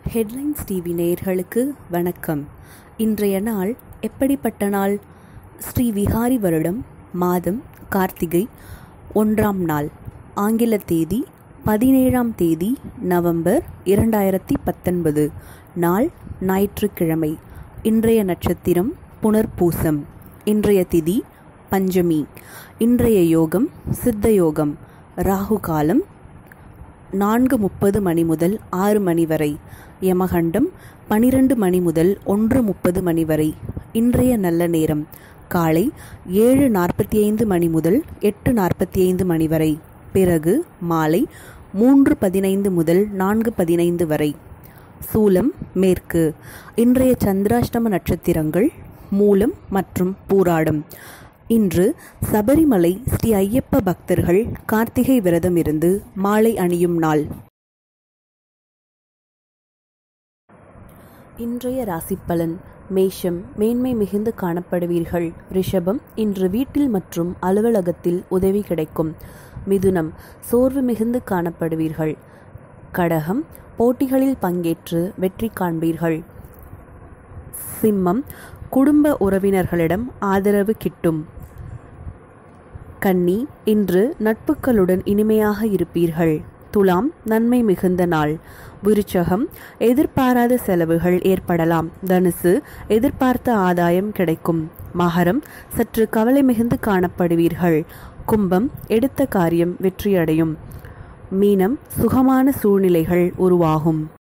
headlines TV நேயர்களுக்கு வணக்கம் இன்றைய நாள் எப்படிப்பட்ட நாள் ஸ்ரீ விகாரி வருடம் மாதம் கார்த்திகை ஒன்றாம் நாள் ஆங்கில தேதி பதினேழாம் தேதி நவம்பர் இரண்டாயிரத்தி பத்தொன்பது நாள் ஞாயிற்றுக்கிழமை இன்றைய நட்சத்திரம் புனர்பூசம் இன்றைய திதி பஞ்சமி இன்றைய யோகம் சித்த யோகம் ராகு காலம் நான்கு முப்பது மணி முதல் ஆறு மணி வரை யமகண்டம் பனிரெண்டு மணி முதல் ஒன்று முப்பது மணி வரை இன்றைய நல்ல நேரம் காலை ஏழு நாற்பத்தி ஐந்து மணி முதல் எட்டு நாற்பத்தி ஐந்து மணி வரை பிறகு மாலை மூன்று பதினைந்து முதல் நான்கு பதினைந்து வரை சூலம் மேற்கு இன்றைய சந்திராஷ்டம நட்சத்திரங்கள் மூலம் மற்றும் பூராடம் இன்று சபரிமலை ஸ்ரீ ஐயப்ப பக்தர்கள் கார்த்திகை விரதம் இருந்து மாலை அணியும் நாள் இன்றைய ராசிப்பலன் மேஷம் மேன்மை மிகுந்து காணப்படுவீர்கள் ரிஷபம் இன்று வீட்டில் மற்றும் அலுவலகத்தில் உதவி கிடைக்கும் மிதுனம் சோர்வு மிகுந்து காணப்படுவீர்கள் கடகம் போட்டிகளில் பங்கேற்று வெற்றி காண்பீர்கள் சிம்மம் குடும்ப உறவினர்களிடம் ஆதரவு கிட்டும் கன்னி இன்று நட்புகளுடன் இனிமையாக இருப்பீர்கள் துலாம் நன்மை மிகுந்த நாள் விருச்சகம் எதிர்பாராத செலவுகள் ஏற்படலாம் தனுசு எதிர்பார்த்த ஆதாயம் கிடைக்கும் மகரம் சற்று கவலை மிகுந்து காணப்படுவீர்கள் கும்பம் எடுத்த காரியம் வெற்றியடையும் மீனம் சுகமான சூழ்நிலைகள் உருவாகும்